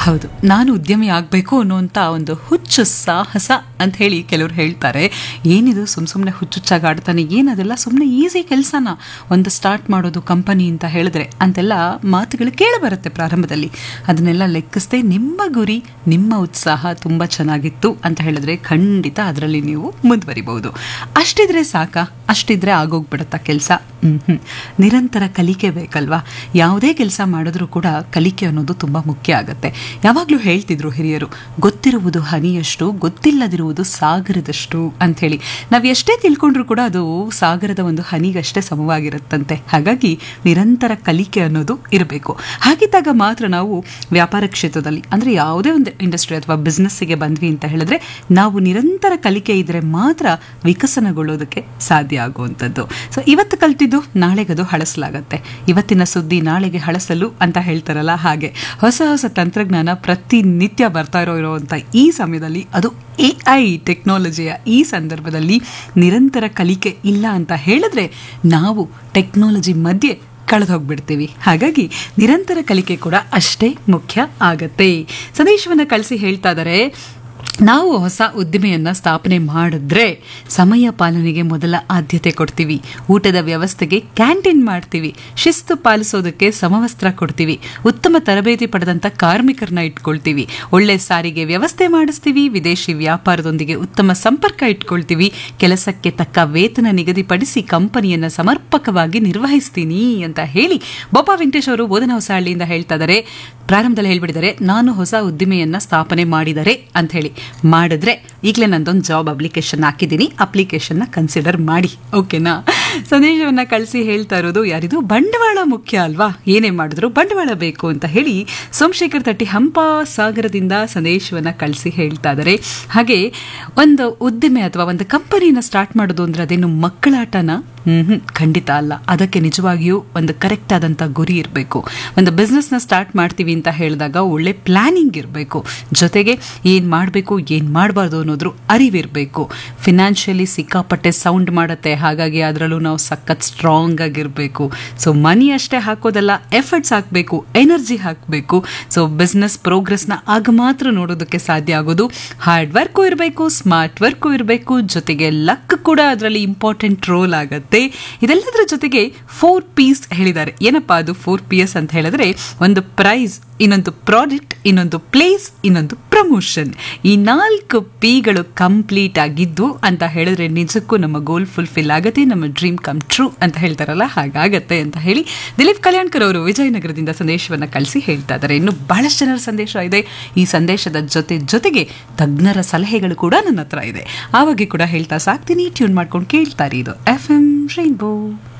ಹೌದು ನಾನು ಉದ್ಯಮಿ ಆಗಬೇಕು ಅನ್ನುವಂಥ ಒಂದು ಹುಚ್ಚು ಸಾಹಸ ಅಂತ ಹೇಳಿ ಕೆಲವರು ಹೇಳ್ತಾರೆ ಏನಿದು ಸುಮ್ಮ ಸುಮ್ಮನೆ ಹುಚ್ಚುಚ್ಚಾಗಿ ಆಡ್ತಾನೆ ಏನದೆಲ್ಲ ಸುಮ್ಮನೆ ಈಸಿ ಕೆಲಸನ ಒಂದು ಸ್ಟಾರ್ಟ್ ಮಾಡೋದು ಕಂಪನಿ ಅಂತ ಹೇಳಿದ್ರೆ ಅಂತೆಲ್ಲ ಮಾತುಗಳು ಕೇಳಿಬರುತ್ತೆ ಪ್ರಾರಂಭದಲ್ಲಿ ಅದನ್ನೆಲ್ಲ ಲೆಕ್ಕಿಸದೆ ನಿಮ್ಮ ಗುರಿ ನಿಮ್ಮ ಉತ್ಸಾಹ ತುಂಬ ಚೆನ್ನಾಗಿತ್ತು ಅಂತ ಹೇಳಿದ್ರೆ ಖಂಡಿತ ಅದರಲ್ಲಿ ನೀವು ಮುಂದುವರಿಬಹುದು ಅಷ್ಟಿದ್ರೆ ಸಾಕ ಅಷ್ಟಿದ್ರೆ ಆಗೋಗ್ಬಿಡುತ್ತಾ ಕೆಲಸ ಹ್ಮ್ ನಿರಂತರ ಕಲಿಕೆ ಬೇಕಲ್ವಾ ಯಾವುದೇ ಕೆಲಸ ಮಾಡಿದ್ರೂ ಕೂಡ ಕಲಿಕೆ ಅನ್ನೋದು ತುಂಬ ಮುಖ್ಯ ಆಗುತ್ತೆ ಯಾವಾಗಲೂ ಹೇಳ್ತಿದ್ರು ಹಿರಿಯರು ಗೊತ್ತಿರುವುದು ಹನಿಯಷ್ಟು ಗೊತ್ತಿಲ್ಲದಿರುವುದು ಸಾಗರದಷ್ಟು ಅಂಥೇಳಿ ನಾವು ಎಷ್ಟೇ ತಿಳ್ಕೊಂಡ್ರೂ ಕೂಡ ಅದು ಸಾಗರದ ಒಂದು ಹನಿಗಷ್ಟೇ ಸಮವಾಗಿರುತ್ತಂತೆ ಹಾಗಾಗಿ ನಿರಂತರ ಕಲಿಕೆ ಅನ್ನೋದು ಇರಬೇಕು ಹಾಗಿದ್ದಾಗ ಮಾತ್ರ ನಾವು ವ್ಯಾಪಾರ ಕ್ಷೇತ್ರದಲ್ಲಿ ಅಂದರೆ ಯಾವುದೇ ಒಂದು ಇಂಡಸ್ಟ್ರಿ ಅಥವಾ ಬಿಸ್ನೆಸ್ಸಿಗೆ ಬಂದ್ವಿ ಅಂತ ಹೇಳಿದ್ರೆ ನಾವು ನಿರಂತರ ಕಲಿಕೆ ಇದ್ರೆ ಮಾತ್ರ ವಿಕಸನಗೊಳ್ಳೋದಕ್ಕೆ ಸಾಧ್ಯ ಆಗುವಂಥದ್ದು ಸೊ ಇವತ್ತು ಕಲ್ತಿದ್ದು ನಾಳೆಗದು ಹಳಸಲಾಗತ್ತೆ ಇವತ್ತಿನ ಸುದ್ದಿ ನಾಳೆಗೆ ಹಳಸಲು ಅಂತ ಹೇಳ್ತಾರಲ್ಲ ಹಾಗೆ ಹೊಸ ಹೊಸ ತಂತ್ರಜ್ಞಾನ ಪ್ರತಿನಿತ್ಯ ಬರ್ತಾ ಇರೋ ಇರುವಂಥ ಈ ಸಮಯದಲ್ಲಿ ಅದು ಎ ಐ ಟೆಕ್ನಾಲಜಿಯ ಈ ಸಂದರ್ಭದಲ್ಲಿ ನಿರಂತರ ಕಲಿಕೆ ಇಲ್ಲ ಅಂತ ಹೇಳಿದ್ರೆ ನಾವು ಟೆಕ್ನಾಲಜಿ ಮಧ್ಯೆ ಕಳೆದು ಹೋಗ್ಬಿಡ್ತೀವಿ ಹಾಗಾಗಿ ನಿರಂತರ ಕಲಿಕೆ ಕೂಡ ಅಷ್ಟೇ ಮುಖ್ಯ ಆಗತ್ತೆ ಸಂದೇಶವನ್ನು ಕಳಿಸಿ ಹೇಳ್ತಾ ಇದ್ದಾರೆ ನಾವು ಹೊಸ ಉದ್ದಿಮೆಯನ್ನು ಸ್ಥಾಪನೆ ಮಾಡಿದ್ರೆ ಸಮಯ ಪಾಲನೆಗೆ ಮೊದಲ ಆದ್ಯತೆ ಕೊಡ್ತೀವಿ ಊಟದ ವ್ಯವಸ್ಥೆಗೆ ಕ್ಯಾಂಟೀನ್ ಮಾಡ್ತೀವಿ ಶಿಸ್ತು ಪಾಲಿಸೋದಕ್ಕೆ ಸಮವಸ್ತ್ರ ಕೊಡ್ತೀವಿ ಉತ್ತಮ ತರಬೇತಿ ಪಡೆದಂಥ ಕಾರ್ಮಿಕರನ್ನ ಇಟ್ಕೊಳ್ತೀವಿ ಒಳ್ಳೆ ಸಾರಿಗೆ ವ್ಯವಸ್ಥೆ ಮಾಡಿಸ್ತೀವಿ ವಿದೇಶಿ ವ್ಯಾಪಾರದೊಂದಿಗೆ ಉತ್ತಮ ಸಂಪರ್ಕ ಇಟ್ಕೊಳ್ತೀವಿ ಕೆಲಸಕ್ಕೆ ತಕ್ಕ ವೇತನ ನಿಗದಿಪಡಿಸಿ ಕಂಪನಿಯನ್ನು ಸಮರ್ಪಕವಾಗಿ ನಿರ್ವಹಿಸ್ತೀನಿ ಅಂತ ಹೇಳಿ ಬೊಬ್ಬ ವೆಂಕಟೇಶ್ ಅವರು ಬೋಧನಾ ಹೊಸಹಳ್ಳಿಯಿಂದ ಹೇಳ್ತಾ ಇದ್ದಾರೆ ಪ್ರಾರಂಭದಲ್ಲಿ ಹೇಳ್ಬಿಟ್ಟಿದ್ದಾರೆ ನಾನು ಹೊಸ ಉದ್ದಿಮೆಯನ್ನ ಸ್ಥಾಪನೆ ಮಾಡಿದರೆ ಅಂತ ಹೇಳಿ ಮಾಡಿದ್ರೆ ಈಗಲೇ ನಂದೊಂದು ಜಾಬ್ ಅಪ್ಲಿಕೇಶನ್ ಹಾಕಿದ್ದೀನಿ ಅಪ್ಲಿಕೇಶನ್ನ ಕನ್ಸಿಡರ್ ಮಾಡಿ ಓಕೆನಾ ಸಂದೇಶವನ್ನ ಕಳಿಸಿ ಹೇಳ್ತಾ ಇರೋದು ಯಾರಿದು ಬಂಡವಾಳ ಮುಖ್ಯ ಅಲ್ವಾ ಏನೇ ಮಾಡಿದ್ರು ಬಂಡವಾಳ ಬೇಕು ಅಂತ ಹೇಳಿ ಸೋಮಶೇಖರ್ ತಟ್ಟಿ ಹಂಪ ಸಾಗರದಿಂದ ಸಂದೇಶವನ್ನ ಕಳಿಸಿ ಹೇಳ್ತಾ ಇದ್ದಾರೆ ಹಾಗೆ ಒಂದು ಉದ್ದಿಮೆ ಅಥವಾ ಒಂದು ಕಂಪನಿನ ಸ್ಟಾರ್ಟ್ ಮಾಡೋದು ಅಂದ್ರೆ ಅದೇನು ಮಕ್ಕಳಾಟನ ಹ್ಮ್ ಖಂಡಿತ ಅಲ್ಲ ಅದಕ್ಕೆ ನಿಜವಾಗಿಯೂ ಒಂದು ಕರೆಕ್ಟ್ ಆದಂಥ ಗುರಿ ಇರಬೇಕು ಒಂದು ಬಿಸ್ನೆಸ್ನ ಸ್ಟಾರ್ಟ್ ಮಾಡ್ತೀವಿ ಅಂತ ಹೇಳಿದಾಗ ಒಳ್ಳೆ ಪ್ಲಾನಿಂಗ್ ಇರಬೇಕು ಜೊತೆಗೆ ಏನು ಮಾಡಬೇಕು ಏನು ಮಾಡಬಾರ್ದು ಅನ್ನೋದ್ರ ಅರಿವಿರಬೇಕು ಫಿನಾನ್ಷಿಯಲಿ ಸಿಕ್ಕಾಪಟ್ಟೆ ಸೌಂಡ್ ಮಾಡುತ್ತೆ ಹಾಗಾಗಿ ಅದರಲ್ಲೂ ನಾವು ಸಖತ್ ಸ್ಟ್ರಾಂಗ್ ಆಗಿರಬೇಕು ಸೊ ಮನಿ ಅಷ್ಟೇ ಹಾಕೋದಲ್ಲ ಎಫರ್ಟ್ಸ್ ಹಾಕಬೇಕು ಎನರ್ಜಿ ಹಾಕಬೇಕು ಸೊ ಬಿಸ್ನೆಸ್ ಪ್ರೋಗ್ರೆಸ್ನ ಆಗ ಮಾತ್ರ ನೋಡೋದಕ್ಕೆ ಸಾಧ್ಯ ಆಗೋದು ಹಾರ್ಡ್ ವರ್ಕು ಇರಬೇಕು ಸ್ಮಾರ್ಟ್ ವರ್ಕು ಇರಬೇಕು ಜೊತೆಗೆ ಲಕ್ ಕೂಡ ಅದರಲ್ಲಿ ಇಂಪಾರ್ಟೆಂಟ್ ರೋಲ್ ಆಗುತ್ತೆ ಇದೆಲ್ಲದರ ಜೊತೆಗೆ ಫೋರ್ ಪೀಸ್ ಹೇಳಿದ್ದಾರೆ ಏನಪ್ಪಾ ಅದು ಫೋರ್ ಪಿ ಎಸ್ ಅಂತ ಹೇಳಿದ್ರೆ ಒಂದು ಪ್ರೈಸ್ ಇನ್ನೊಂದು ಪ್ರಾಡಕ್ಟ್ ಇನ್ನೊಂದು ಪ್ಲೇಸ್ ಇನ್ನೊಂದು ಪ್ರಮೋಷನ್ ಈ ನಾಲ್ಕು ಪಿಗಳು ಕಂಪ್ಲೀಟ್ ಆಗಿದ್ದು ಅಂತ ಹೇಳಿದ್ರೆ ನಿಜಕ್ಕೂ ನಮ್ಮ ಗೋಲ್ ಫುಲ್ಫಿಲ್ ಆಗುತ್ತೆ ನಮ್ಮ ಡ್ರೀಮ್ ಕಮ್ ಟ್ರೂ ಅಂತ ಹೇಳ್ತಾರಲ್ಲ ಹಾಗಾಗತ್ತೆ ಅಂತ ಹೇಳಿ ದಿಲೀಪ್ ಕಲ್ಯಾಣ್ಕರ್ ಅವರು ವಿಜಯನಗರದಿಂದ ಸಂದೇಶವನ್ನು ಕಳಿಸಿ ಹೇಳ್ತಾ ಇದ್ದಾರೆ ಇನ್ನು ಬಹಳಷ್ಟು ಜನರ ಸಂದೇಶ ಇದೆ ಈ ಸಂದೇಶದ ಜೊತೆ ಜೊತೆಗೆ ತಜ್ಞರ ಸಲಹೆಗಳು ಕೂಡ ನನ್ನ ಹತ್ರ ಇದೆ ಆ ಬಗ್ಗೆ ಕೂಡ ಹೇಳ್ತಾ ಸಾಕ್ತೀನಿ ಟ್ಯೂನ್ ಮಾಡ್ಕೊಂಡು ಕೇಳ್ತಾರೆ ಇದು ಎಫ್ ಎಂ ರೈನ್ಬೋ